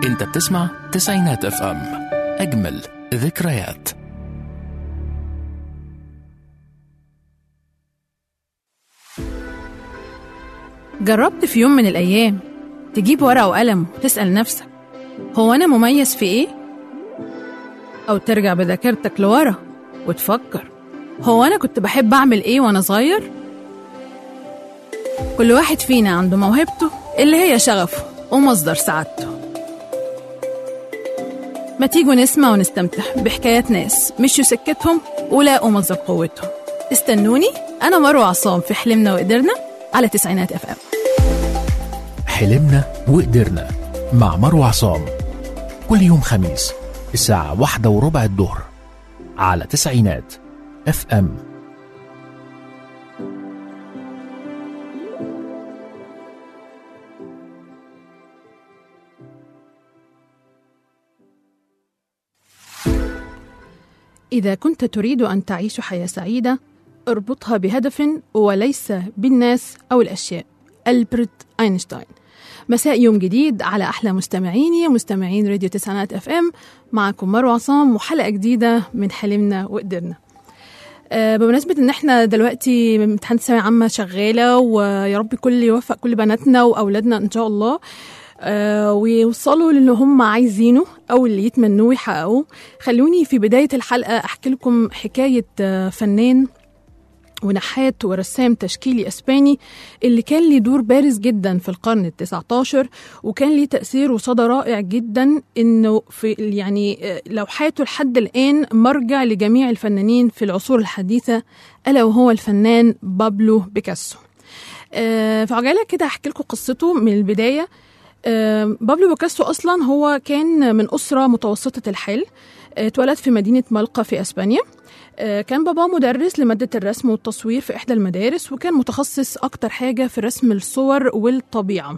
انت بتسمع تسعينات اف ام اجمل ذكريات جربت في يوم من الأيام تجيب ورقة وقلم وتسأل نفسك هو أنا مميز في إيه؟ أو ترجع بذاكرتك لورا وتفكر هو أنا كنت بحب أعمل إيه وأنا صغير؟ كل واحد فينا عنده موهبته اللي هي شغفه ومصدر سعادته ما تيجوا نسمع ونستمتع بحكايات ناس مشوا سكتهم ولاقوا مصدر قوتهم استنوني أنا مروة عصام في حلمنا وقدرنا على تسعينات اف ام حلمنا وقدرنا مع مروة عصام كل يوم خميس الساعة واحدة وربع الظهر على تسعينات اف ام إذا كنت تريد أن تعيش حياة سعيدة اربطها بهدف وليس بالناس أو الأشياء ألبرت أينشتاين مساء يوم جديد على أحلى مستمعيني مستمعين راديو تسعينات اف ام معكم مروة عصام وحلقة جديدة من حلمنا وقدرنا آه، بمناسبة إن إحنا دلوقتي امتحانات ثانوية عامة شغالة ويا رب كل يوفق كل بناتنا وأولادنا إن شاء الله آه، ويوصلوا للي هم عايزينه أو اللي يتمنوه يحققوه خلوني في بداية الحلقة أحكي لكم حكاية آه، فنان ونحات ورسام تشكيلي اسباني اللي كان ليه دور بارز جدا في القرن التسعة عشر وكان ليه تأثير وصدى رائع جدا انه في يعني آه، لوحاته لحد الآن مرجع لجميع الفنانين في العصور الحديثة ألا وهو الفنان بابلو بيكاسو آه، في عجالة كده هحكي لكم قصته من البداية آه، بابلو بيكاسو أصلا هو كان من أسرة متوسطة الحال آه، اتولد في مدينة ملقا في أسبانيا آه، كان باباه مدرس لمادة الرسم والتصوير في إحدى المدارس وكان متخصص أكتر حاجة في رسم الصور والطبيعة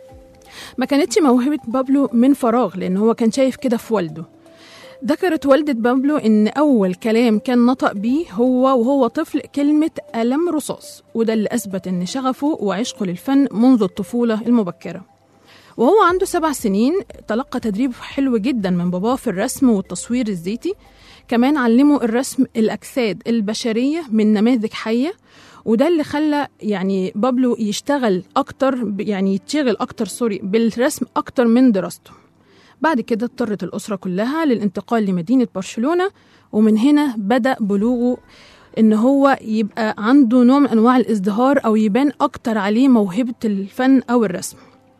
ما كانتش موهبة بابلو من فراغ لأن هو كان شايف كده في والده ذكرت والدة بابلو إن أول كلام كان نطق بيه هو وهو طفل كلمة قلم رصاص وده اللي أثبت إن شغفه وعشقه للفن منذ الطفولة المبكرة وهو عنده سبع سنين تلقى تدريب حلو جدا من باباه في الرسم والتصوير الزيتي كمان علمه الرسم الأجساد البشرية من نماذج حية وده اللي خلى يعني بابلو يشتغل أكتر ب- يعني يتشغل أكتر سوري بالرسم أكتر من دراسته بعد كده اضطرت الأسرة كلها للانتقال لمدينة برشلونة ومن هنا بدأ بلوغه إن هو يبقى عنده نوع من أنواع الازدهار أو يبان أكتر عليه موهبة الفن أو الرسم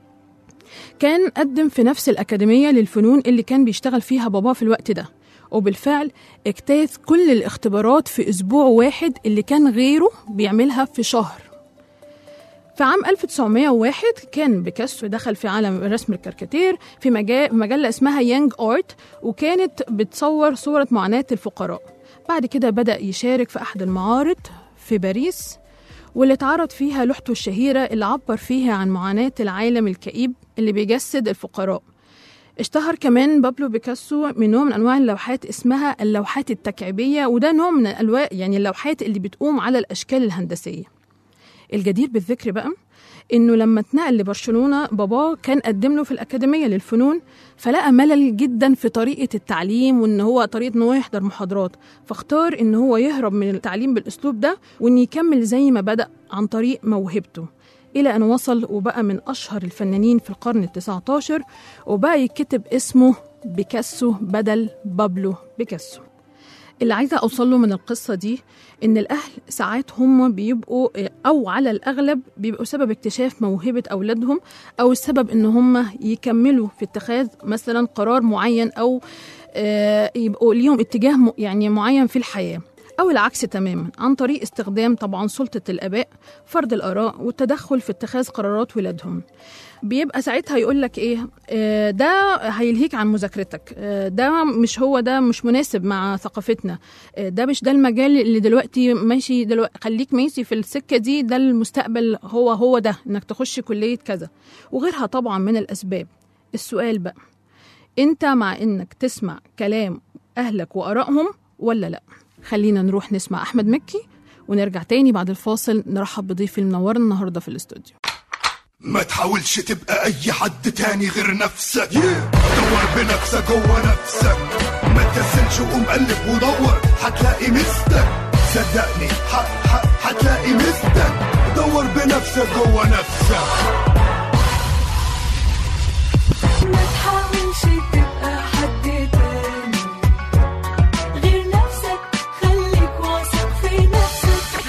كان قدم في نفس الأكاديمية للفنون اللي كان بيشتغل فيها باباه في الوقت ده وبالفعل اجتاز كل الاختبارات في أسبوع واحد اللي كان غيره بيعملها في شهر في عام 1901 كان بيكاسو دخل في عالم رسم الكاريكاتير في مجا- مجلة اسمها يانج آرت وكانت بتصور صورة معاناة الفقراء بعد كده بدأ يشارك في أحد المعارض في باريس واللي اتعرض فيها لوحته الشهيرة اللي عبر فيها عن معاناة العالم الكئيب اللي بيجسد الفقراء اشتهر كمان بابلو بيكاسو من نوع من انواع اللوحات اسمها اللوحات التكعيبيه وده نوع من الالواح يعني اللوحات اللي بتقوم على الاشكال الهندسيه الجدير بالذكر بقى انه لما اتنقل لبرشلونه باباه كان قدم له في الاكاديميه للفنون فلقى ملل جدا في طريقه التعليم وان هو طريقه ان هو يحضر محاضرات فاختار ان هو يهرب من التعليم بالاسلوب ده وان يكمل زي ما بدا عن طريق موهبته إلى أن وصل وبقى من أشهر الفنانين في القرن التسعة عشر وبقى يتكتب اسمه بيكاسو بدل بابلو بيكاسو اللي عايزة أوصل له من القصة دي إن الأهل ساعات هم بيبقوا أو على الأغلب بيبقوا سبب اكتشاف موهبة أولادهم أو السبب إن هم يكملوا في اتخاذ مثلا قرار معين أو آه، يبقوا ليهم اتجاه م- يعني معين في الحياة أو العكس تماما عن طريق استخدام طبعا سلطة الآباء فرض الآراء والتدخل في اتخاذ قرارات ولادهم بيبقى ساعتها يقول لك ايه آه، ده هيلهيك عن مذاكرتك آه، ده مش هو ده مش مناسب مع ثقافتنا آه، ده مش ده المجال اللي دلوقتي ماشي دلوقتي خليك ماشي في السكه دي ده المستقبل هو هو ده انك تخش كليه كذا وغيرها طبعا من الاسباب السؤال بقى انت مع انك تسمع كلام اهلك وارائهم ولا لا خلينا نروح نسمع احمد مكي ونرجع تاني بعد الفاصل نرحب بضيفي المنور النهارده في الاستوديو ما تحاولش تبقى اي حد تاني غير نفسك دور بنفسك جوه نفسك ما تكسلش وقوم قلب ودور هتلاقي مستك صدقني ح- ح- هتلاقي مستك دور بنفسك جوه نفسك ما تحاولش تبقى حد تاني غير نفسك خليك واثق في نفسك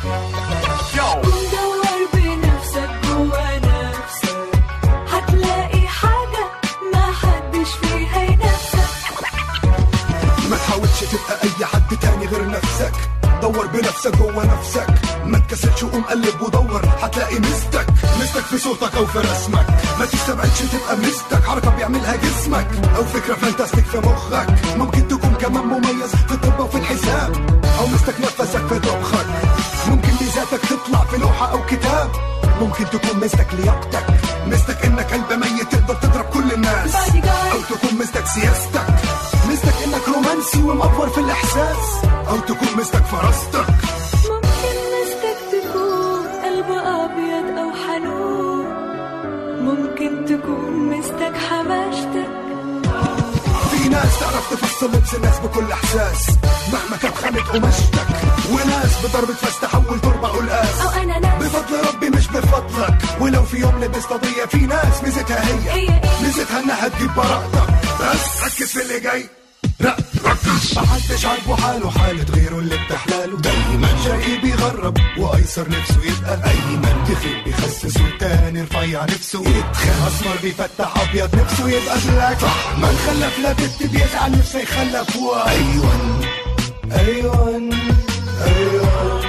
ودور بنفسك جوا نفسك هتلاقي حاجة ما حدش فيها ينافسك ما تحاولش تبقى اي حد تاني غير نفسك دور بنفسك جوه نفسك ما تكسلش وقوم قلب ودور هتلاقي مستك مستك في صوتك او في رسمك ما تستبعدش تبقى مستك حركه بيعملها جسمك او فكره فانتاستيك في مخك ممكن تكون كمان مميز في الطب وفي الحساب او مستك نفسك في طبخك ممكن ميزاتك تطلع في لوحه او كتاب ممكن تكون مستك لياقتك مستك انك قلب ميت تقدر تضرب كل الناس Bodyguard. او تكون مستك سياستك مستك انك رومانسي ومأفور في الاحساس او تكون مستك فراستك ممكن مستك تكون قلب أبيض أو حنون ممكن تكون مستك حماشتك في ناس تعرف تفصل لبس الناس بكل احساس مهما كانت خانت قماشتك وناس بضربة فاس تحول تربة قلقاس أو أنا ناس بفضل ربي مش بفضلك ولو في يوم لبست قضية في ناس ميزتها هي هي إيه؟ ميزتها انها تجيب براءتك بس ركز في اللي جاي لا ركز محدش عاجبه حاله حالة غيره اللي بتحلاله دايما شقي بيغرب وايسر نفسه يبقى ايمن تخيل بيخسس والتاني رفيع نفسه يتخن اسمر بيفتح ابيض نفسه يبقى بلاك ما نخلف لا بنت بيزعل نفسه يخلف وايون ايون ايون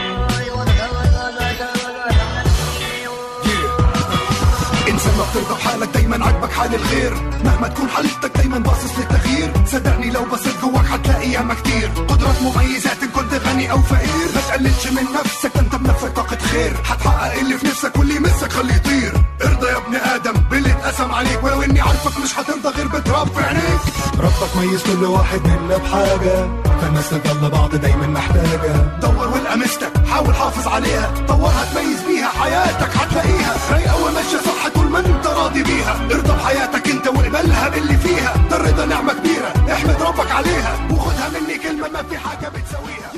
انسان ما بترضى بحالك دايما عاجبك حال الغير مهما تكون حالتك دايما باصص للتغيير صدقني لو بصيت جواك هتلاقي ياما كتير قدرات مميزات ان كنت غني او فقير ما تقللش من نفسك ده انت بنفسك طاقة خير هتحقق اللي في نفسك واللي يمسك خليه يطير ارضى يا ابن ادم باللي اتقسم عليك ولو اني عارفك مش هترضى غير بتراب في عينيك ربك ميز كل واحد منا بحاجة فالناس تضل بعض دايما محتاجة دور والقى مستك حاول حافظ عليها طورها تميز بيها حياتك هتلاقيها رايقة وماشية صح طول ما انت راضي بيها ارضى بحياتك انت واقبلها باللي فيها ده الرضا نعمة كبيرة احمد ربك عليها وخدها مني كلمة ما في حاجة بتسويها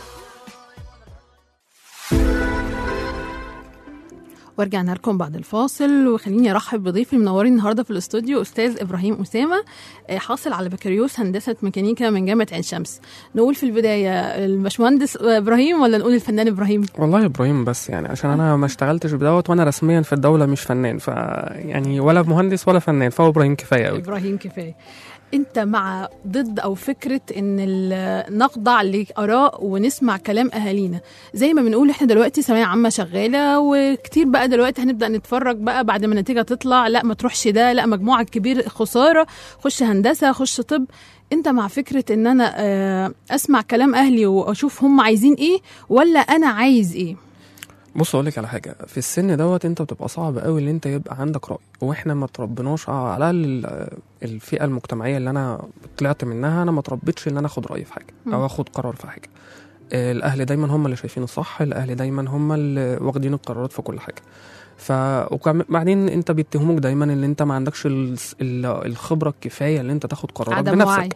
ورجعنا لكم بعد الفاصل وخليني ارحب بضيفي المنورين النهارده في الاستوديو استاذ ابراهيم اسامه آه، حاصل على بكالوريوس هندسه ميكانيكا من جامعه عين شمس نقول في البدايه الباشمهندس ابراهيم ولا نقول الفنان ابراهيم والله ابراهيم بس يعني عشان انا ما اشتغلتش بدوت وانا رسميا في الدوله مش فنان ف يعني ولا مهندس ولا فنان فهو ابراهيم كفايه قوي ابراهيم كفايه انت مع ضد او فكره ان ال- نخضع لاراء ونسمع كلام اهالينا زي ما بنقول احنا دلوقتي ثانويه عامه شغاله وكتير بقى دلوقتي هنبدا نتفرج بقى بعد ما النتيجه تطلع لا ما تروحش ده لا مجموعك كبير خساره خش هندسه خش طب انت مع فكره ان انا آه، اسمع كلام اهلي واشوف هم عايزين ايه ولا انا عايز ايه بص اقول لك على حاجه في السن دوت انت بتبقى صعب قوي ان انت يبقى عندك راي واحنا ما تربناش على ال- الفئه المجتمعيه اللي انا طلعت منها انا ما تربيتش ان انا اخد راي في حاجه او اخد قرار في حاجه آه، الاهل دايما هم اللي شايفين الصح الاهل دايما هم اللي واخدين القرارات في كل حاجه ف وبعدين انت بيتهموك دايما ان انت ما عندكش ال- ال- الخبره الكفايه اللي انت تاخد قرارات عدم بنفسك وعي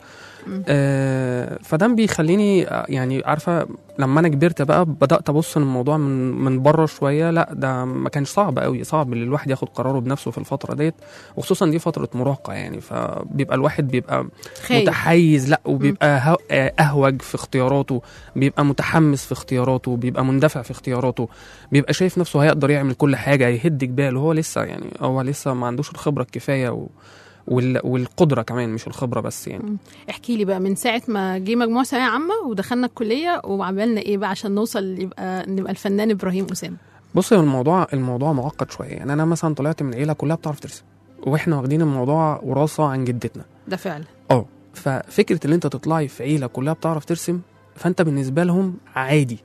آه، فده بيخليني آه، يعني عارفه لما انا كبرت بقى بدات ابص للموضوع من من بره شويه لا ده ما كانش صعب قوي صعب ان الواحد ياخد قراره بنفسه في الفتره ديت وخصوصا دي فتره مراهقه يعني فبيبقى الواحد بيبقى خايف متحيز لا وبيبقى هو- آه، اهوج في اختياراته بيبقى متحمس في اختياراته بيبقى مندفع في اختياراته بيبقى شايف نفسه هيقدر يعمل كل حاجه يهد جبال وهو لسه يعني هو لسه ما عندوش الخبره الكفايه و... وال... والقدره كمان مش الخبره بس يعني احكي لي بقى من ساعه ما جه مجموع ثانويه عامه ودخلنا الكليه وعملنا ايه بقى عشان نوصل يبقى نبقى الفنان ابراهيم اسامه بص هو الموضوع الموضوع معقد شويه يعني انا مثلا طلعت من عيله كلها بتعرف ترسم واحنا واخدين الموضوع وراثه عن جدتنا ده فعلا اه ففكره ان انت تطلعي في عيله كلها بتعرف ترسم فانت بالنسبه لهم عادي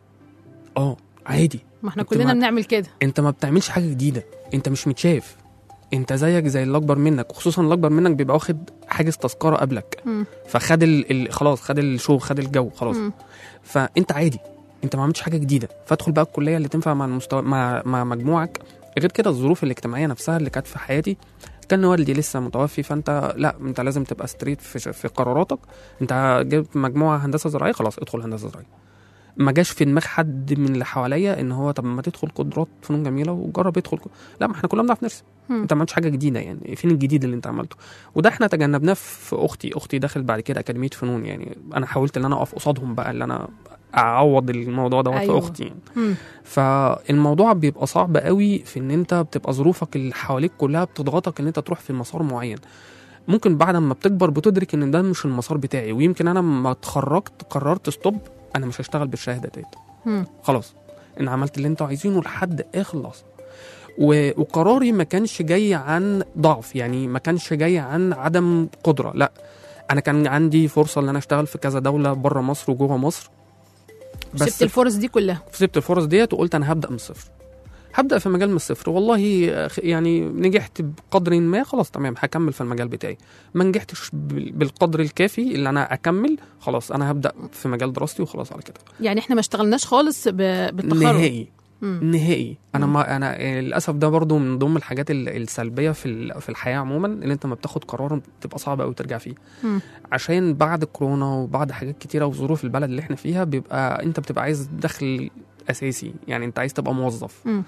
اه عادي ما احنا انت كلنا ما- بنعمل كده انت ما بتعملش حاجه جديده انت مش متشاف انت زيك زي اللي اكبر منك وخصوصا اللي اكبر منك بيبقى واخد حاجز تذكره قبلك مم. فخد ال... ال... خلاص خد الشو خد الجو خلاص مم. فانت عادي انت ما عملتش حاجه جديده فادخل بقى الكليه اللي تنفع مع المستوى مع مع مجموعك غير كده الظروف الاجتماعيه نفسها اللي كانت في حياتي كان والدي لسه متوفي فانت لا انت لازم تبقى ستريت في, في قراراتك انت جبت مجموعه هندسه زراعيه خلاص ادخل هندسه زراعيه ما جاش في دماغ حد من اللي حواليا ان هو طب ما تدخل قدرات فنون جميله وجرب ادخل لا ما احنا كلنا بنعرف نرسم مم. انت ما عملتش حاجه جديده يعني فين الجديد اللي انت عملته وده احنا تجنبناه في اختي اختي دخلت بعد كده اكاديميه فنون يعني انا حاولت ان انا اقف قصادهم بقى اللي انا اعوض الموضوع دوت أيوة. في اختي يعني. مم. فالموضوع بيبقى صعب قوي في ان انت بتبقى ظروفك اللي حواليك كلها بتضغطك ان انت تروح في مسار معين ممكن بعد ما بتكبر بتدرك ان ده مش المسار بتاعي ويمكن انا لما اتخرجت قررت ستوب انا مش هشتغل بالشهاده ديت مم. خلاص ان عملت اللي انتوا عايزينه لحد اخر لحظه و- وقراري ما كانش جاي عن ضعف يعني ما كانش جاي عن عدم قدره لا انا كان عندي فرصه ان انا اشتغل في كذا دوله بره مصر وجوه مصر سبت الفرص دي كلها سبت الفرص ديت وقلت انا هبدا من الصفر هبدا في مجال من الصفر والله أخ- يعني نجحت بقدر ما خلاص تمام هكمل في المجال بتاعي ما نجحتش بال- بالقدر الكافي اللي انا اكمل خلاص انا هبدا في مجال دراستي وخلاص على كده يعني احنا ما اشتغلناش خالص ب- بالتخرج نهائي مم. نهائي انا مم. ما انا آه، للاسف ده برضو من ضمن الحاجات ال- السلبيه في ال- في الحياه عموما ان انت ما بتاخد قرار بتبقى صعب قوي ترجع فيه مم. عشان بعد كورونا وبعد حاجات كتيره وظروف البلد اللي احنا فيها بيبقى انت بتبقى عايز دخل اساسي يعني انت عايز تبقى موظف مم.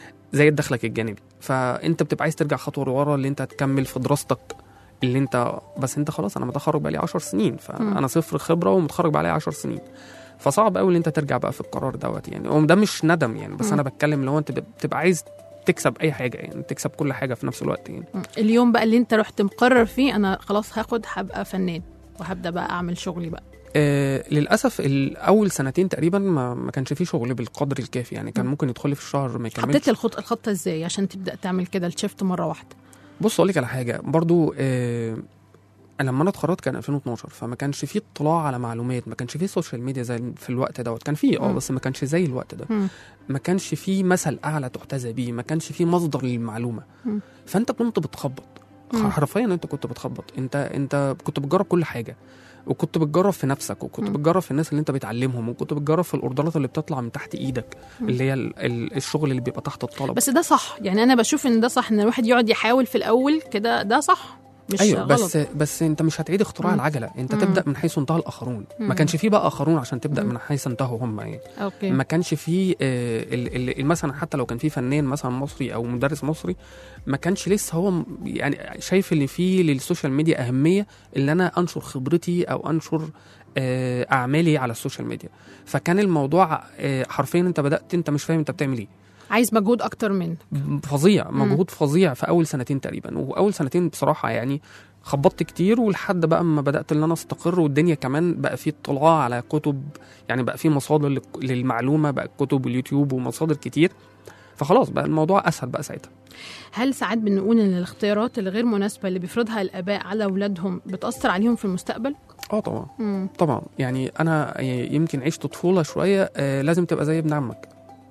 زي دخلك الجانبي فانت بتبقى عايز ترجع خطوه لورا اللي انت تكمل في دراستك اللي انت بس انت خلاص انا متخرج بقالي 10 سنين فانا صفر خبره ومتخرج بقالي 10 سنين فصعب قوي ان انت ترجع بقى في القرار دوت يعني وده مش ندم يعني بس مم. انا بتكلم لو انت بتبقى عايز تكسب اي حاجه يعني تكسب كل حاجه في نفس الوقت يعني مم. اليوم بقى اللي انت رحت مقرر فيه انا خلاص هاخد هبقى فنان وهبدا بقى اعمل شغلي بقى آه للاسف الاول سنتين تقريبا ما, ما كانش فيه شغل بالقدر الكافي يعني كان مم. ممكن يدخل لي في الشهر ما يكملش حطيت الخط الخطه ازاي عشان تبدا تعمل كده الشيفت مره واحده بص اقول لك على حاجه برضو آه لما انا اتخرجت كان 2012 فما كانش فيه اطلاع على معلومات ما كانش فيه سوشيال ميديا زي في الوقت دوت كان فيه اه مم. بس ما كانش زي الوقت ده مم. ما كانش فيه مثل اعلى تحتذى بيه ما كانش فيه مصدر للمعلومه مم. فانت كنت بتخبط مم. حرفيا انت كنت بتخبط انت انت كنت بتجرب كل حاجه وكنت بتجرب في نفسك وكنت مم. بتجرب في الناس اللي انت بتعلمهم وكنت بتجرب في الاوردرات اللي بتطلع من تحت ايدك مم. اللي هي ال- ال- الشغل اللي بيبقى تحت الطلب بس ده صح يعني انا بشوف ان ده صح ان الواحد يقعد يحاول في الاول كده ده صح مش ايوه غلط بس بس انت مش هتعيد اختراع مم. العجله انت مم. تبدا من حيث انتهى الاخرون مم. ما كانش فيه بقى اخرون عشان تبدا مم. من حيث انتهوا هم يعني اوكي ما كانش فيه آه، ال- ال- مثلا حتى لو كان فيه فنان مثلا مصري او مدرس مصري ما كانش لسه هو م- يعني شايف اللي فيه للسوشيال ميديا اهميه اللي انا انشر خبرتي او انشر آه، اعمالي على السوشيال ميديا فكان الموضوع آه، حرفيا انت بدات انت مش فاهم انت بتعمل ايه عايز مجهود اكتر منك فظيع مم. مجهود فظيع في اول سنتين تقريبا واول سنتين بصراحه يعني خبطت كتير ولحد بقى ما بدات ان انا استقر والدنيا كمان بقى في اطلاع على كتب يعني بقى في مصادر للك- للمعلومه بقى كتب واليوتيوب ومصادر كتير فخلاص بقى الموضوع اسهل بقى ساعتها هل ساعات بنقول ان الاختيارات الغير مناسبه اللي بيفرضها الاباء على اولادهم بتاثر عليهم في المستقبل اه طبعا مم. طبعا يعني انا يمكن عشت طفوله شويه آه لازم تبقى زي ابن عمك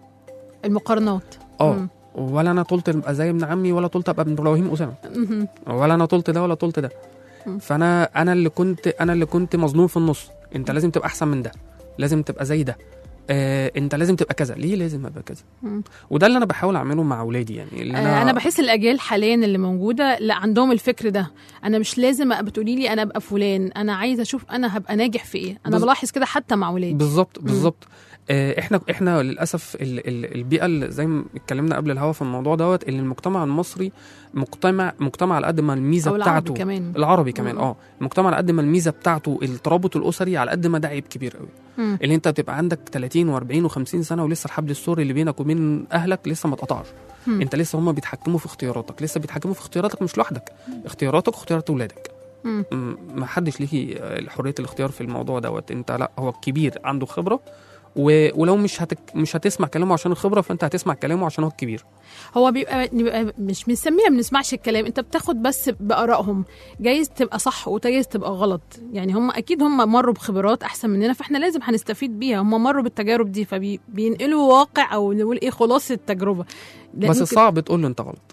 المقارنات اه مم. ولا انا طولت ابقى زي ابن عمي ولا طولت ابقى ابن ابراهيم اسامه مهم. ولا انا طولت ده ولا طولت ده مم. فانا انا اللي كنت انا اللي كنت مظلوم في النص انت لازم تبقى احسن من ده لازم تبقى زي ده آه انت لازم تبقى كذا ليه لازم ابقى كذا مم. وده اللي انا بحاول اعمله مع اولادي يعني اللي آه، انا بحس الاجيال حاليا اللي موجوده لا عندهم الفكر ده انا مش لازم ابقى بتقولي لي انا ابقى فلان انا عايزه اشوف انا هبقى ناجح في ايه انا بز- بلاحظ كده حتى مع اولادي بالظبط بالظبط آه احنا احنا للاسف ال ال البيئه اللي زي ما اتكلمنا قبل الهوا في الموضوع دوت ان المجتمع المصري مجتمع مجتمع على قد ما الميزه او العربي بتاعته كمان العربي كمان مم. اه المجتمع على قد ما الميزه بتاعته الترابط الاسري على قد ما ده عيب كبير قوي مم. اللي انت بتبقى عندك 30 و40 و50 سنه ولسه الحبل السوري اللي بينك وبين اهلك لسه ما اتقطعش مم. انت لسه هم بيتحكموا في اختياراتك لسه بيتحكموا في اختياراتك مش لوحدك اختياراتك واختيارات اولادك مم. م- ما حدش ليه آه، حريه الاختيار في الموضوع دوت انت لا هو الكبير عنده خبره و... ولو مش هتك... مش هتسمع كلامه عشان الخبره فانت هتسمع كلامه عشان هو الكبير هو بيبقى, بيبقى مش بنسميها ما بنسمعش الكلام انت بتاخد بس بارائهم جايز تبقى صح وجايز تبقى غلط يعني هم اكيد هم مروا بخبرات احسن مننا فاحنا لازم هنستفيد بيها هم مروا بالتجارب دي فبينقلوا واقع او نقول ايه خلاصه التجربه لا بس ممكن- صعب تقول له انت غلط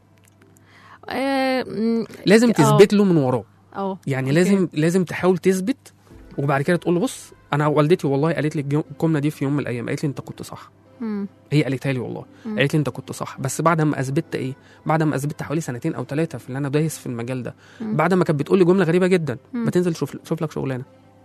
آه م- لازم اه. تثبت له من وراه اه يعني أوكي. لازم لازم تحاول تثبت وبعد كده تقول له بص انا والدتي والله قالت لي الجو- الجمله دي في يوم من الايام قالت لي انت كنت صح مم. هي قالتها لي والله مم. قالت لي انت كنت صح بس بعد ما اثبتت ايه بعد ما اثبتت حوالي سنتين او ثلاثه في اللي انا دايس في المجال ده مم. بعد ما كانت بتقول لي جمله غريبه جدا مم. ما تنزل شوف شوف لك شغلانه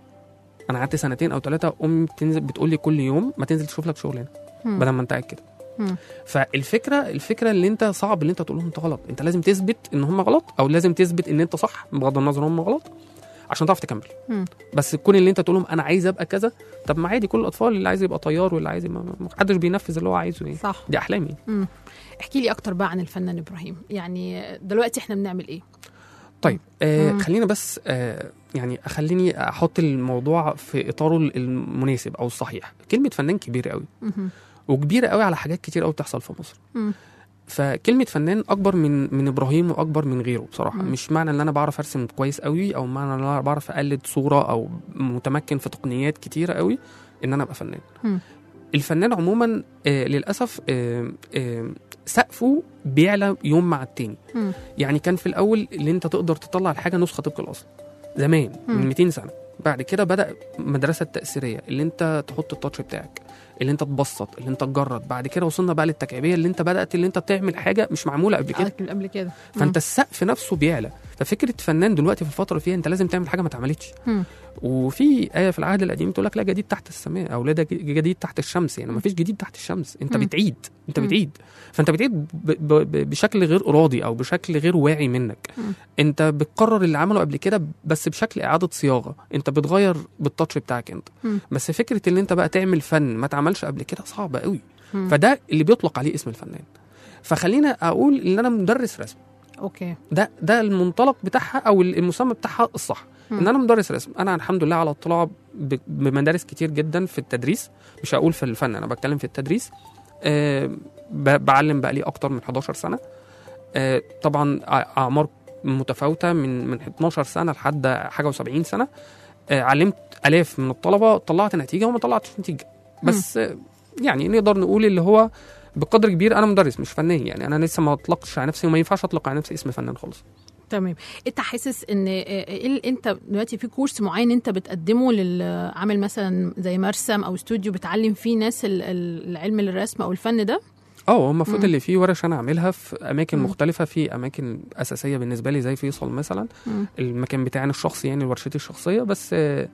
انا قعدت سنتين او ثلاثه امي بتنزل بتقول لي كل يوم ما تنزل تشوف لك شغلانه مم. بدل ما انت قاعد كده مم. فالفكره الفكره اللي انت صعب اللي انت تقول لهم انت غلط انت لازم تثبت ان هم غلط او لازم تثبت ان انت صح بغض النظر هم غلط عشان تعرف تكمل مم. بس كون اللي انت تقول لهم انا عايز ابقى كذا طب ما عادي كل الاطفال اللي عايز يبقى طيار واللي عايز يبقى ما حدش بينفذ اللي هو عايزه يعني صح دي احلامي مم. احكي لي اكتر بقى عن الفنان ابراهيم يعني دلوقتي احنا بنعمل ايه طيب آه مم. خلينا بس آه يعني خليني احط الموضوع في اطاره المناسب او الصحيح كلمه فنان كبيره قوي مهم. وكبيره قوي على حاجات كتير قوي بتحصل في مصر مم. فكلمه فنان اكبر من من ابراهيم واكبر من غيره بصراحه مم. مش معنى ان انا بعرف ارسم كويس قوي او معنى ان انا بعرف اقلد صوره او متمكن في تقنيات كتيره قوي ان انا ابقى فنان مم. الفنان عموما آه للاسف آه آه سقفه بيعلى يوم مع التاني مم. يعني كان في الاول اللي انت تقدر تطلع الحاجه نسخه طبق الاصل زمان مم. من 200 سنه بعد كده بدا المدرسه التاثيريه اللي انت تحط التاتش بتاعك اللي انت تبسط اللي انت تجرد بعد كده وصلنا بقى للتكعيبيه اللي انت بدات اللي انت تعمل حاجه مش معموله قبل كده آه، قبل كده فانت السقف نفسه بيعلى ففكره فنان دلوقتي في الفتره اللي فيها انت لازم تعمل حاجه ما اتعملتش مم. وفي ايه في العهد القديم تقول لك لا جديد تحت السماء او لا ده جديد تحت الشمس يعني ما فيش جديد تحت الشمس انت مم. بتعيد انت مم. بتعيد فانت بتعيد ب- ب- ب- بشكل غير ارادي او بشكل غير واعي منك مم. انت بتكرر اللي عمله قبل كده بس بشكل اعاده صياغه انت بتغير بالتاتش بتاعك انت مم. بس فكره ان انت بقى تعمل فن ما اتعملش قبل كده صعبه قوي مم. فده اللي بيطلق عليه اسم الفنان فخلينا اقول ان انا مدرس رسم اوكي ده ده المنطلق بتاعها او المسمى بتاعها الصح مم. ان انا مدرس رسم انا الحمد لله على اطلاع ب- بمدارس كتير جدا في التدريس مش هقول في الفن انا بتكلم في التدريس أه ب- بعلم بقى لي اكتر من 11 سنه أه طبعا أع- اعمار متفاوته من من 12 سنه لحد حاجه و70 سنه أه علمت الاف من الطلبه طلعت نتيجه وما طلعتش نتيجه بس آه، يعني نقدر نقول اللي هو بقدر كبير انا مدرس مش فنان يعني انا لسه ما اطلقتش على نفسي وما ينفعش اطلق على نفسي اسم فنان خالص تمام انت حاسس ان آه، ايه ال- انت دلوقتي في كورس معين انت بتقدمه للعامل مثلا زي مرسم او استوديو بتعلم فيه ناس ال- ال- العلم الرسم او الفن ده اه هو المفروض مم. اللي فيه ورش انا اعملها في اماكن مم. مختلفه في اماكن اساسيه بالنسبه لي زي فيصل مثلا مم. المكان بتاعنا الشخصي يعني ورشتي الشخصيه بس اه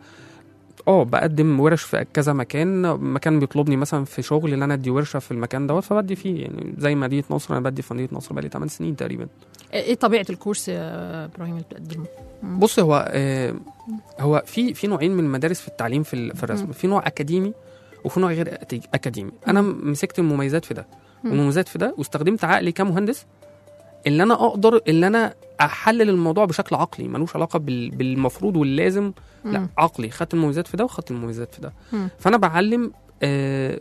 آه، بقدم ورش في كذا مكان مكان بيطلبني مثلا في شغل ان انا ادي ورشه في المكان دوت فبدي فيه يعني زي مدينه نصر انا بدي في مدينه نصر بقالي 8 سنين تقريبا ايه طبيعه الكورس يا ابراهيم اللي بتقدمه مم. بص هو آه هو في في نوعين من المدارس في التعليم في ال- في الرسم مم. في نوع اكاديمي وفي نوع غير أتي- اكاديمي انا مسكت المميزات في ده مم. والمميزات في ده واستخدمت عقلي كمهندس اللي انا اقدر اللي انا احلل الموضوع بشكل عقلي ملوش علاقه بال- بالمفروض واللازم لا مم. عقلي خدت المميزات في ده وخدت المميزات في ده مم. فانا بعلم آه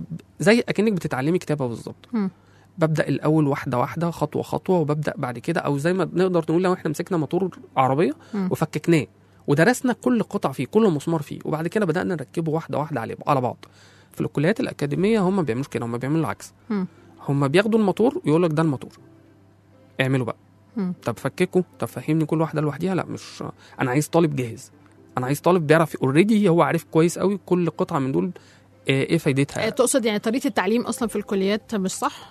زي اكنك بتتعلمي كتابه بالظبط مم. ببدا الاول واحده واحده خطوه خطوه وببدا بعد كده او زي ما نقدر نقول لو احنا مسكنا موتور عربيه مم. وفككناه ودرسنا كل قطع فيه كل مسمار فيه وبعد كده بدانا نركبه واحده واحده على على بعض في الكليات الاكاديميه هم ما بيعملوش كده هم بيعملوا العكس مم. هم بياخدوا الموتور ويقول لك ده الموتور اعملوا بقى مم. طب فككوا طب فهمني كل واحده لوحديها لا مش انا عايز طالب جاهز انا عايز طالب بيعرف اوريدي هو عارف كويس قوي كل قطعه من دول آه، ايه آه، فايدتها تقصد يعني طريقه التعليم اصلا في الكليات مش صح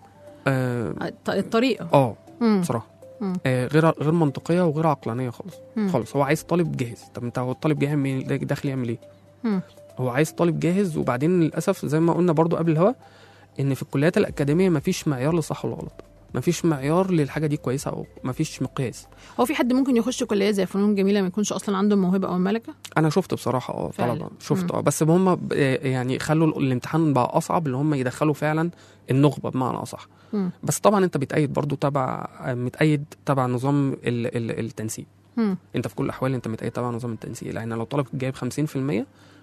اه, الط- الطريقه آه مم. بصراحه مم. آه غير غير منطقيه وغير عقلانيه خالص مم. خالص هو عايز طالب جاهز طب انت هو الطالب جاي يعمل إيه؟ داخل يعمل ايه مم. هو عايز طالب جاهز وبعدين للاسف زي ما قلنا برضو قبل الهوا ان في الكليات الاكاديميه مفيش معيار للصح والغلط مفيش معيار للحاجه دي كويسه او مفيش مقياس هو في حد ممكن يخش كليه زي فنون جميله ما يكونش اصلا عنده موهبه او ملكه انا شفت بصراحه اه فعلا. طلبه شفت مم. اه بس هم ب- يعني خلوا الامتحان بقى اصعب اللي هم يدخلوا فعلا النخبه بمعنى اصح مم. بس طبعا انت بتأيد برضو تبع متأيد تبع نظام ال- ال- التنسيق مم. انت في كل الاحوال انت متأيد تبع نظام التنسيق لان لو طالب جايب 50%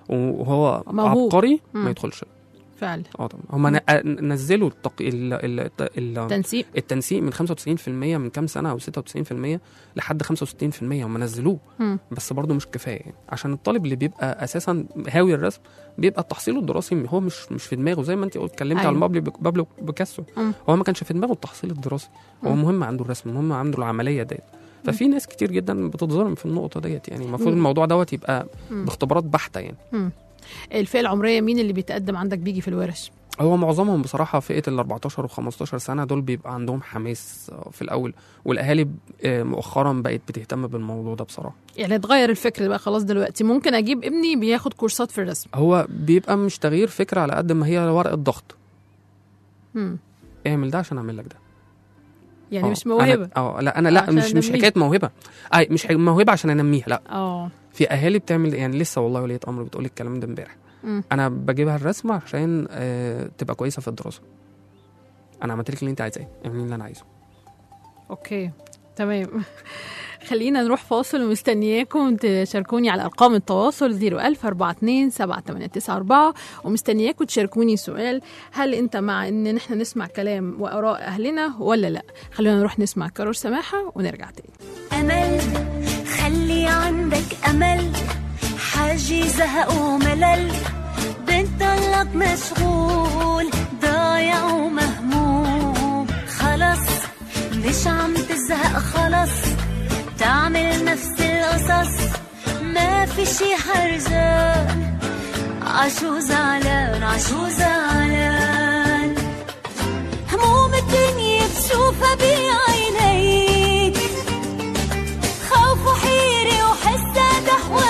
وهو موهوب. عبقري مم. ما يدخلش فعلا اه طبعا هم ن- نزلوا التق... ال... ال... ال... تنسيق التنسيق من 95% من كام سنه او 96% لحد 65% هم نزلوه مم. بس برضه مش كفايه يعني عشان الطالب اللي بيبقى اساسا هاوي الرسم بيبقى التحصيل الدراسي هو مش مش في دماغه زي ما انت قلت اتكلمت أيوة. على بابلو بابلو بيكاسو مم. هو ما كانش في دماغه التحصيل الدراسي هو مم. مهم عنده الرسم مهم عنده العمليه ديت ففي ناس كتير جدا بتتظلم في النقطه ديت يعني المفروض مم. الموضوع دوت يبقى مم. باختبارات بحته يعني مم. الفئه العمريه مين اللي بيتقدم عندك بيجي في الورش هو معظمهم بصراحه فئه ال 14 و 15 سنه دول بيبقى عندهم حماس آه، في الاول والاهالي ب- آه، مؤخرا بقت بتهتم بالموضوع ده بصراحه يعني اتغير الفكر بقى خلاص دلوقتي ممكن اجيب ابني بياخد كورسات في الرسم هو بيبقى مش تغيير فكره على قد ما هي ورقه ضغط مم. اعمل ده عشان اعمل لك ده يعني آه، مش موهبه أنا- اه لا انا لا عشان مش مش أنميها. حكايه موهبه اي مش حك- موهبه عشان انميها لا اه في اهالي بتعمل يعني لسه والله وليه امر بتقول الكلام ده امبارح مم. انا بجيبها الرسم عشان آه تبقى كويسه في الدراسه انا عملت لك اللي انت عايزاه اعملي اللي انا عايزه اوكي تمام خلينا نروح فاصل ومستنياكم تشاركوني على ارقام التواصل 01000 42 7894 ومستنياكم تشاركوني سؤال هل انت مع ان احنا نسمع كلام واراء اهلنا ولا لا خلينا نروح نسمع كارول سماحه ونرجع تاني أمل خلي عندك أمل حاجي زهق وملل بتضلك مشغول ضايع ومهموم خلص مش عم تزهق خلص تعمل نفس القصص ما في شي حرزان عشو زعلان عشو زعلان هموم الدنيا بشوفها بعينيك خوف وحيرة وحسها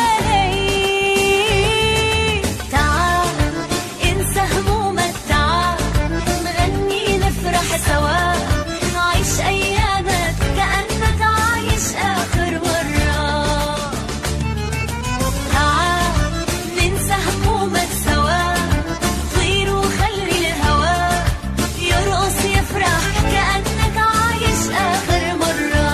حواليك تعال انسى همومك تعال نغني نفرح سوا عيش ايامك كأنك عايش اخر مرة تعال ننسى همومك سوا طير وخلي الهوا يرقص يفرح كأنك عايش آخر مرة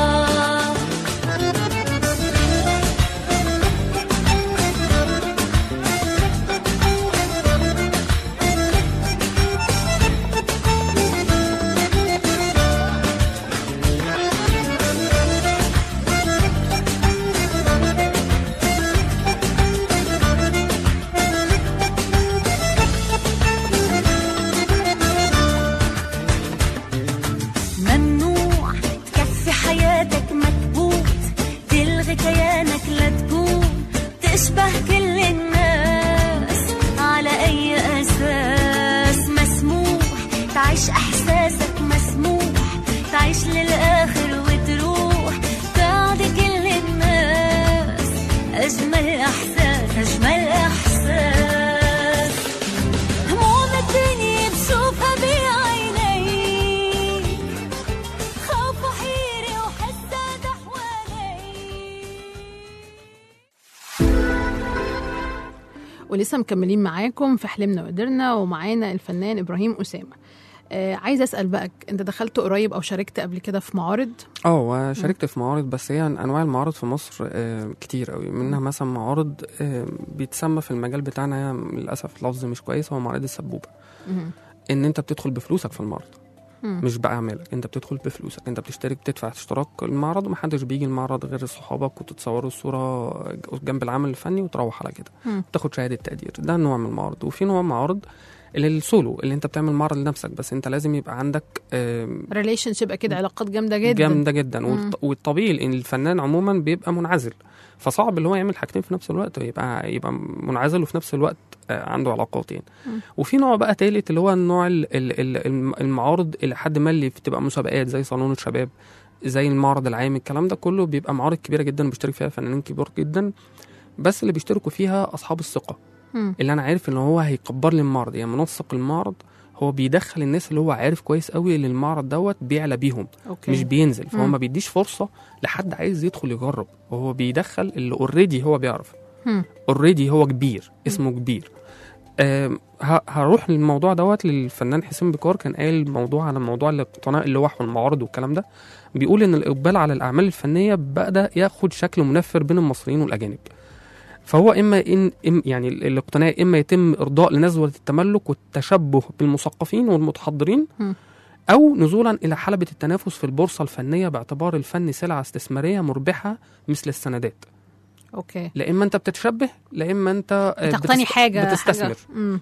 ممنوع تكفي حياتك مكبوت تلغي كيانك لتكون تشبه كل الناس على أي أساس مسموح تعيش إحساسك مسموح تعيش للآخر وتروح تعدي كل الناس أجمل إحساس أجمل إحساس هموم الدنيا بشوفها بعينيك خوف وحيرة وحسها حواليك ولسه مكملين معاكم في حلمنا وقدرنا ومعانا الفنان ابراهيم اسامه آه عايزه اسال بقى انت دخلت قريب او شاركت قبل كده في معارض اه وشاركت في معارض بس هي انواع المعارض في مصر آه، كتير قوي منها مثلا معارض آه، بيتسمى في المجال بتاعنا هي للاسف لفظ مش كويس هو معارض السبوبه مهم. ان انت بتدخل بفلوسك في المعرض مم. مش باعمالك انت بتدخل بفلوسك انت بتشترك بتدفع اشتراك المعرض ومحدش بيجي المعرض غير صحابك وتتصوروا الصوره جنب العمل الفني وتروح على كده مم. تاخد شهاده تقدير ده نوع من المعارض وفي نوع معارض اللي السولو اللي انت بتعمل معرض لنفسك بس انت لازم يبقى عندك آم، ريليشن شيب كده علاقات جامده جدا جامده جدا مم. والط- والطبيعي ان الفنان عموما بيبقى منعزل فصعب اللي هو يعمل حاجتين في نفس الوقت يبقى يبقى منعزل وفي نفس الوقت آه، عنده علاقات يعني مم. وفي نوع بقى تالت اللي هو النوع ال- ال- ال- الم- المعارض الى حد ما اللي بتبقى مسابقات زي صالون الشباب زي المعرض العام الكلام ده كله بيبقى معارض كبيره جدا بيشترك فيها فنانين كبار جدا بس اللي بيشتركوا فيها اصحاب الثقه مم. اللي انا عارف ان هو هيكبر لي المعرض يعني منسق المعرض هو بيدخل الناس اللي هو عارف كويس قوي اللي المعرض دوت بيعلى بيهم اوكي مش بينزل فهو مم. ما بيديش فرصه لحد عايز يدخل يجرب وهو بيدخل اللي اوريدي هو بيعرف مم. اوريدي هو كبير اسمه كبير آم، ه- هروح للموضوع دوت للفنان حسين بكار كان قايل موضوع على موضوع الاقتناء اللوح والمعارض والكلام ده بيقول ان الاقبال على الاعمال الفنيه بدا ياخد شكل منفر بين المصريين والاجانب فهو اما ان إم- يعني ال- الاقتناء اما يتم ارضاء لنزوه التملك والتشبه بالمثقفين والمتحضرين مم. او نزولا الى حلبة التنافس في البورصه الفنيه باعتبار الفن سلعه استثماريه مربحه مثل السندات اوكي لا اما انت بتتشبه لا اما انت آه، تقتني بتست- حاجه بتستثمر حاجة. مم.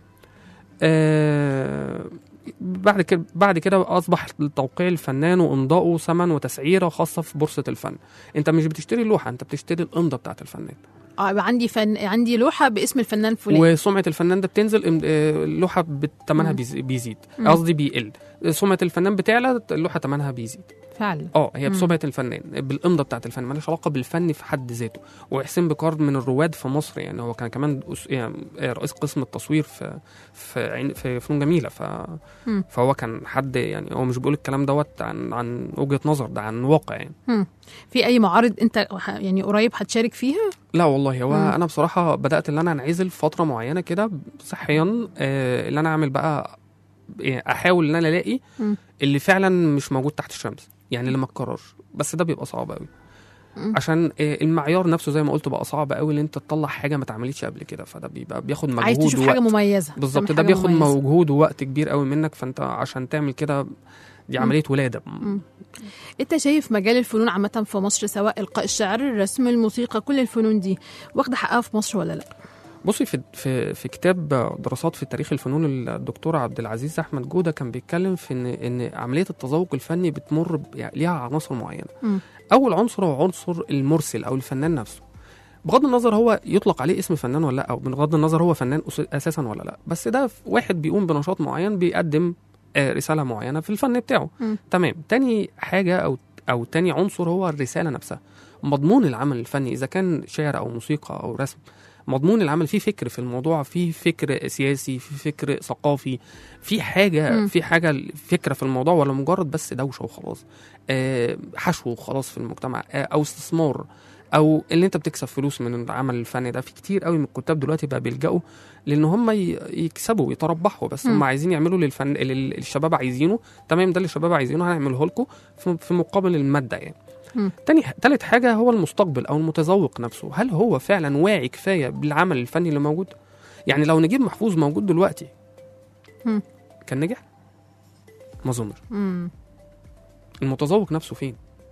آه بعد كده بعد كده اصبح توقيع الفنان وامضائه ثمن وتسعيره خاصه في بورصه الفن انت مش بتشتري لوحه انت بتشتري الامضه بتاعت الفنان اه يبقى عندي فن عندي لوحه باسم الفنان الفلاني وسمعه الفنان ده بتنزل إم- آه، اللوحه بت- تمنها مم. بيز- بيزيد مم. قصدي بيقل سمعه الفنان بتعلى اللوحه تمنها بيزيد فعلا اه هي مم. بسمعه الفنان بالامضه بتاعت الفن مالهاش علاقه بالفن في حد ذاته وحسين بكار من الرواد في مصر يعني هو كان كمان أس- يعني رئيس قسم التصوير في في عين- في فنون جميله ف مم. فهو كان حد يعني هو مش بيقول الكلام دوت عن عن وجهه نظر ده عن واقع يعني مم. في اي معارض انت ح- يعني قريب هتشارك فيها لا والله هو مم. انا بصراحه بدات ان انا انعزل فتره معينه كده صحيا آه، اللي انا اعمل بقى يعني احاول ان انا الاقي مم. اللي فعلا مش موجود تحت الشمس يعني اللي ما اتكررش بس ده بيبقى صعب قوي مم. عشان آه، المعيار نفسه زي ما قلت بقى صعب قوي ان انت تطلع حاجه ما اتعملتش قبل كده فده بيبقى بياخد مجهود عايز تشوف ووقت. حاجه مميزه بالظبط تعمل ده حاجة بياخد مميزة. مجهود ووقت كبير قوي منك فانت عشان تعمل كده دي عمليه ولاده انت شايف مجال الفنون عامه في مصر سواء القاء الشعر الرسم الموسيقى كل الفنون دي واخده حقها في مصر ولا لا بصي في في في كتاب دراسات في تاريخ الفنون الدكتور عبد العزيز احمد جوده كان بيتكلم في ان ان عمليه التذوق الفني بتمر ب- يعني ليها عناصر معينه. مم. اول عنصر هو عنصر المرسل او الفنان نفسه. بغض النظر هو يطلق عليه اسم فنان ولا لا او بغض النظر هو فنان أس- اساسا ولا لا بس ده واحد بيقوم بنشاط معين بيقدم آه، رساله معينه في الفن بتاعه مم. تمام تاني حاجه او او تاني عنصر هو الرساله نفسها مضمون العمل الفني اذا كان شعر او موسيقى او رسم مضمون العمل فيه فكر في الموضوع فيه فكر سياسي في فكر ثقافي في حاجه مم. في حاجه فكره في الموضوع ولا مجرد بس دوشه وخلاص آه، حشو وخلاص في المجتمع آه، او استثمار او اللي انت بتكسب فلوس من العمل الفني ده في كتير قوي من الكتاب دلوقتي بقى بيلجأوا لان هم ي- يكسبوا يتربحوا بس مم. هم عايزين يعملوا للفن اللي الشباب عايزينه تمام ده اللي الشباب عايزينه هنعمله لكم في في مقابل الماده يعني مم. تاني تالت حاجه هو المستقبل او المتذوق نفسه هل هو فعلا واعي كفايه بالعمل الفني اللي موجود يعني لو نجيب محفوظ موجود دلوقتي مم. كان نجح ما اظنش مم. المتذوق نفسه فين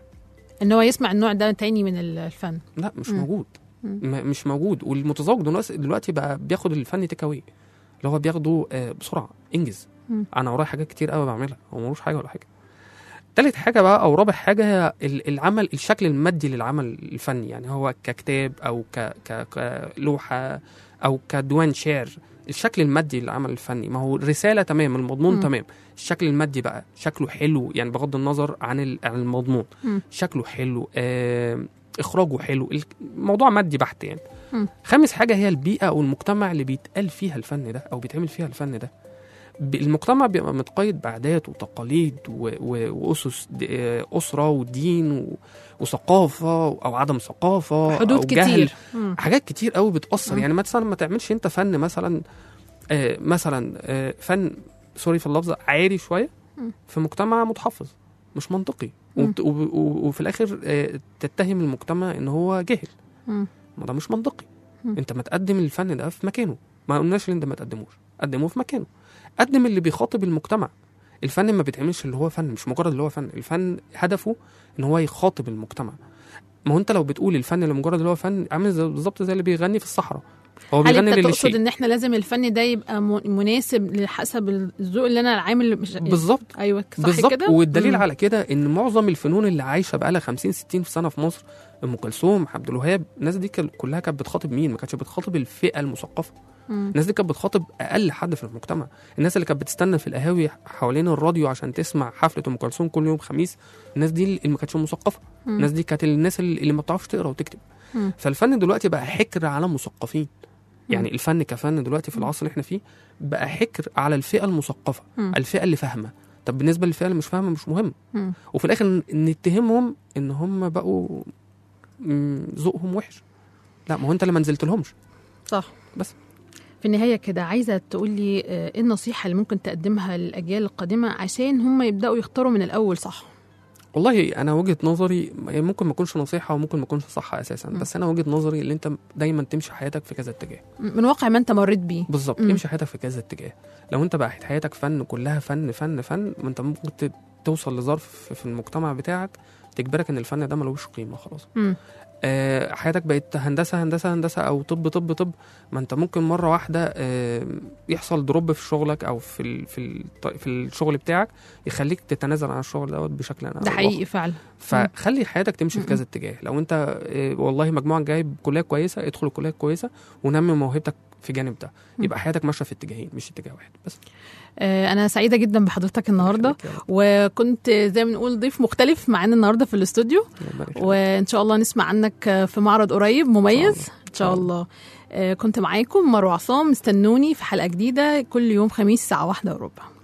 ان هو يسمع النوع ده تاني من الفن لا مش مم. موجود مم. م- مش موجود والمتذوق دلوقتي دلوقتي بقى بياخد الفن تيك اواي اللي هو بياخده آه، بسرعه انجز مم. انا ورايا حاجات كتير قوي بعملها هو ملوش حاجه ولا حاجه تالت حاجه بقى او رابع حاجه هي ال- العمل الشكل المادي للعمل الفني يعني هو ككتاب او ك ك كلوحه او كديوان شعر الشكل المادي للعمل الفني ما هو الرساله تمام المضمون مم. تمام الشكل المادي بقى شكله حلو يعني بغض النظر عن ال- عن المضمون مم. شكله حلو آه اخراجه حلو الموضوع مادي بحت يعني مم. خامس حاجه هي البيئه او المجتمع اللي بيتقال فيها الفن ده او بيتعمل فيها الفن ده ب- المجتمع بيبقى متقيد بعادات وتقاليد و- و- واسس د- آه، اسره ودين و- وثقافه او عدم ثقافه حدود أو جهل. كتير مم. حاجات كتير قوي بتاثر مم. يعني مثلا ما تعملش انت فن مثلا آه مثلا آه فن سوري في اللفظ عاري شويه مم. في مجتمع متحفظ مش منطقي مم. وبت- وب- و- وفي الاخر آه تتهم المجتمع ان هو جاهل مم. ما ده مش منطقي مم. انت ما تقدم الفن ده في مكانه ما قلناش ان انت ما تقدموش قدمه في مكانه قدم اللي بيخاطب المجتمع الفن ما بيتعملش اللي هو فن مش مجرد اللي هو فن الفن هدفه ان هو يخاطب المجتمع ما هو انت لو بتقول الفن لمجرد اللي هو فن عامل زي- بالظبط زي اللي بيغني في الصحراء هو هل بيغني انت تقصد للشيء ان احنا لازم الفن ده يبقى م- مناسب حسب الذوق اللي انا عامل مش بالظبط ايوه صح بالظبط كده والدليل مم. على كده ان معظم الفنون اللي عايشه بقالها 50 60 سنه في مصر ام كلثوم عبد الوهاب الناس دي كل- كلها كانت بتخاطب مين ما كانتش بتخاطب الفئه المثقفه مم. الناس دي كانت بتخاطب اقل حد في المجتمع الناس اللي كانت بتستنى في القهاوي حوالين الراديو عشان تسمع حفله ام كلثوم كل يوم خميس الناس دي اللي ما كانتش مثقفه مم. الناس دي كانت الناس اللي اللي ما بتعرفش تقرا وتكتب مم. فالفن دلوقتي بقى حكر على مثقفين يعني الفن كفن دلوقتي في العصر اللي احنا فيه بقى حكر على الفئه المثقفه مم. الفئه اللي فاهمه طب بالنسبه للفئه اللي مش فاهمه مش مهم مم. وفي الاخر ن- نتهمهم ان هم بقوا مم، ذوقهم وحش لا ما هو انت اللي ما نزلت لهمش صح بس. في النهاية كده عايزة تقول لي آه، ايه النصيحة اللي ممكن تقدمها للأجيال القادمة عشان هم يبدأوا يختاروا من الأول صح والله انا وجهه نظري يعني ممكن ما تكونش نصيحه وممكن ما تكونش صح اساسا مم. بس انا وجهه نظري اللي انت دايما تمشي حياتك في كذا اتجاه من واقع ما انت مريت بيه بالظبط مم. امشي حياتك في كذا اتجاه لو انت بقى حياتك فن كلها فن فن فن ما انت ممكن ت- توصل لظرف في المجتمع بتاعك تجبرك ان الفن ده ملوش قيمه خلاص مم. آه، حياتك بقت هندسه هندسه هندسه او طب طب طب ما انت ممكن مره واحده آه، يحصل دروب في شغلك او في ال في ال في الشغل بتاعك يخليك تتنازل عن الشغل دوت بشكل أو ده بآخر. حقيقي فعلا فخلي حياتك تمشي في كذا اتجاه لو انت آه، والله مجموعك جايب كليه كويسه ادخل الكليه الكويسه ونمي موهبتك في جانب ده يبقى حياتك ماشيه في اتجاهين مش اتجاه واحد بس آه، انا سعيده جدا بحضرتك النهارده يخليك يا رب. وكنت زي ما بنقول ضيف مختلف معانا النهارده في الاستوديو الله يبارك فيك. وان شاء الله نسمع عنك في معرض قريب مميز الله. ان شاء الله آه، كنت معاكم مروه عصام استنوني في حلقه جديده كل يوم خميس الساعه واحدة وربع